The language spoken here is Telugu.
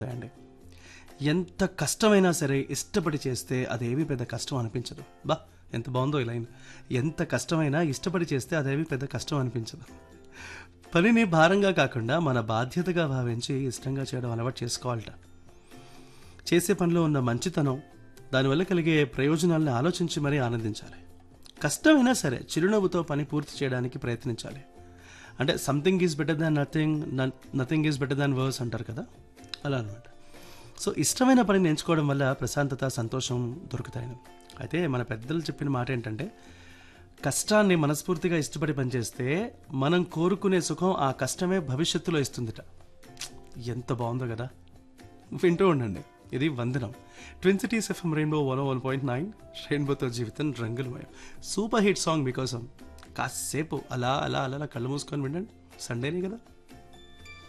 అండి ఎంత కష్టమైనా సరే ఇష్టపడి చేస్తే అదేమీ పెద్ద కష్టం అనిపించదు బా ఎంత బాగుందో ఈ లైన్ ఎంత కష్టమైనా ఇష్టపడి చేస్తే అదేమీ పెద్ద కష్టం అనిపించదు పనిని భారంగా కాకుండా మన బాధ్యతగా భావించి ఇష్టంగా చేయడం అలవాటు చేసుకోవాలట చేసే పనిలో ఉన్న మంచితనం దానివల్ల కలిగే ప్రయోజనాలను ఆలోచించి మరీ ఆనందించాలి కష్టమైనా సరే చిరునవ్వుతో పని పూర్తి చేయడానికి ప్రయత్నించాలి అంటే something is better than nothing nothing is better than worse అంటారు కదా అలా అనమాట సో ఇష్టమైన పనిని ఎంచుకోవడం వల్ల ప్రశాంతత సంతోషం దొరుకుతాయని అయితే మన పెద్దలు చెప్పిన మాట ఏంటంటే కష్టాన్ని మనస్ఫూర్తిగా ఇష్టపడి పనిచేస్తే మనం కోరుకునే సుఖం ఆ కష్టమే భవిష్యత్తులో ఇస్తుందిట ఎంత బాగుందో కదా వింటూ ఉండండి ఇది వందనం twin cities FM Rainbow one one point nine రెయిన్బోతో జీవితం రంగులమయం సూపర్ హిట్ సాంగ్ మీకోసం కాసేపు అలా అలా అలా అలా కళ్ళు మూసుకొని వినండి సండేనే కదా